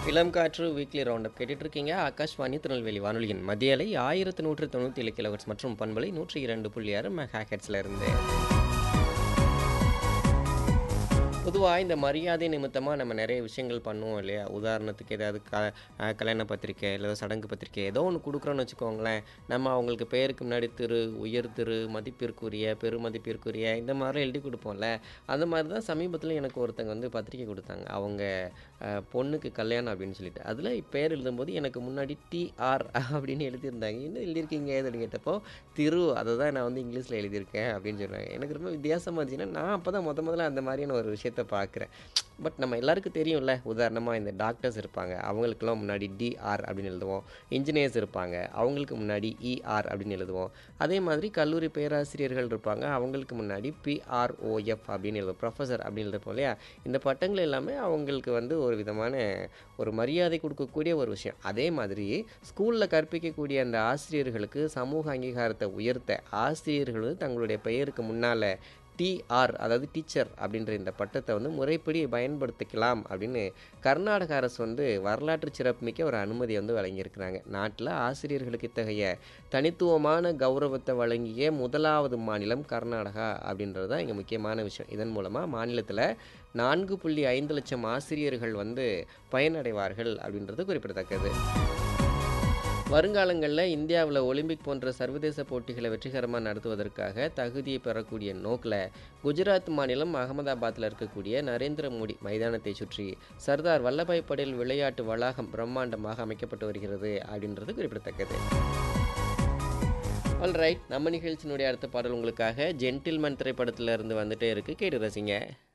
இளம் காற்று weekly roundup கேட்டுட்டு இருக்கீங்க ஆகாஷ்வாணி திருநெல்வேலி வானொலியின் மத்திய அலை ஆயிரத்து நூற்று தொண்ணூற்றி ஏழு கிலோவர்ஸ் மற்றும் பண்பலை நூற்றி இரண்டு புள்ளி ஆறு மெகா ஹெட்ஸில் இருந்து பொதுவாக இந்த மரியாதை நிமித்தமாக நம்ம நிறைய விஷயங்கள் பண்ணுவோம் இல்லையா உதாரணத்துக்கு ஏதாவது க அஹ் கல்யாண பத்திரிக்கை இல்லை சடங்கு பத்திரிக்கை ஏதோ ஒன்று கொடுக்குறோன்னு வச்சுக்கோங்களேன் நம்ம அவங்களுக்கு பேருக்கு முன்னாடி திரு உயர் திரு மதிப்பிற்குரிய பெருமதிப்பிற்குரிய இந்த மாதிரிலாம் எழுதி கொடுப்போம்ல அந்த மாதிரி தான் சமீபத்தில் எனக்கு ஒருத்தங்க வந்து பத்திரிக்கை கொடுத்தாங்க அவங்க அஹ், பொண்ணுக்கு கல்யாணம் அப்படின்னு சொல்லிட்டு அதில் பேர் எழுதும்போது எனக்கு முன்னாடி டிஆர் அப்படின்னு எழுதியிருந்தாங்க என்ன எழுதியிருக்கீங்க அப்படின்னு கேட்டப்போ திரு அதை தான் நான் வந்து இங்கிலீஷில் எழுதியிருக்கேன் அப்படின்னு சொன்னாங்க எனக்கு ரொம்ப வித்தியாசமாக இருந்துச்சுன்னா நான் அப்போ தான் முத முதல்ல அந்த மாதிரியான ஒரு விஷயத்தை பார்க்குறேன் பட் நம்ம எல்லாருக்கும் தெரியும்ல உதாரணமாக இந்த டாக்டர்ஸ் இருப்பாங்க அவங்களுக்கெல்லாம் முன்னாடி டிஆர் அப்படின்னு எழுதுவோம் இன்ஜினியர்ஸ் இருப்பாங்க அவங்களுக்கு முன்னாடி இஆர் அப்படின்னு எழுதுவோம் அதே மாதிரி கல்லூரி பேராசிரியர்கள் இருப்பாங்க அவங்களுக்கு முன்னாடி பிஆர்ஓஎஃப் அப்படின்னு எழுதுவோம் ப்ரொஃபஸர் அப்படின்னு எழுதுப்போம் இல்லையா இந்த பட்டங்கள் எல்லாமே அவங்களுக்கு வந்து ஒரு விதமான ஒரு மரியாதை கொடுக்கக்கூடிய ஒரு விஷயம் அதே மாதிரி ஸ்கூலில் கற்பிக்கக்கூடிய அந்த ஆசிரியர்களுக்கு சமூக அங்கீகாரத்தை உயர்த்த ஆசிரியர்கள் வந்து தங்களுடைய பெயருக்கு முன்னால் டிஆர் அதாவது டீச்சர் அப்படின்ற இந்த பட்டத்தை வந்து முறைப்படி பயன்படுத்திக்கலாம் அப்படின்னு கர்நாடக அரசு வந்து வரலாற்று சிறப்புமிக்க ஒரு அனுமதி வந்து வழங்கியிருக்கிறாங்க நாட்டில் ஆசிரியர்களுக்கு இத்தகைய தனித்துவமான கௌரவத்தை வழங்கிய முதலாவது மாநிலம் கர்நாடகா அப்படின்றது தான் இங்கே முக்கியமான விஷயம் இதன் மூலமாக மாநிலத்தில் நான்கு புள்ளி ஐந்து லட்சம் ஆசிரியர்கள் வந்து பயனடைவார்கள் அப்படின்றது குறிப்பிடத்தக்கது வருங்காலங்களில் இந்தியாவில் ஒலிம்பிக் போன்ற சர்வதேச போட்டிகளை வெற்றிகரமாக நடத்துவதற்காக தகுதியை பெறக்கூடிய நோக்கில் குஜராத் மாநிலம் அகமதாபாத்தில் இருக்கக்கூடிய நரேந்திர மோடி மைதானத்தை சுற்றி சர்தார் வல்லபாய் படேல் விளையாட்டு வளாகம் பிரம்மாண்டமாக அமைக்கப்பட்டு வருகிறது அப்படின்றது குறிப்பிடத்தக்கது ஆல்ரைட் நம்ம நிகழ்ச்சியினுடைய அடுத்த பாடல் உங்களுக்காக ஜென்டில்மேன் திரைப்படத்தில் இருந்து வந்துட்டே இருக்கு கேட்டு ரசிங்க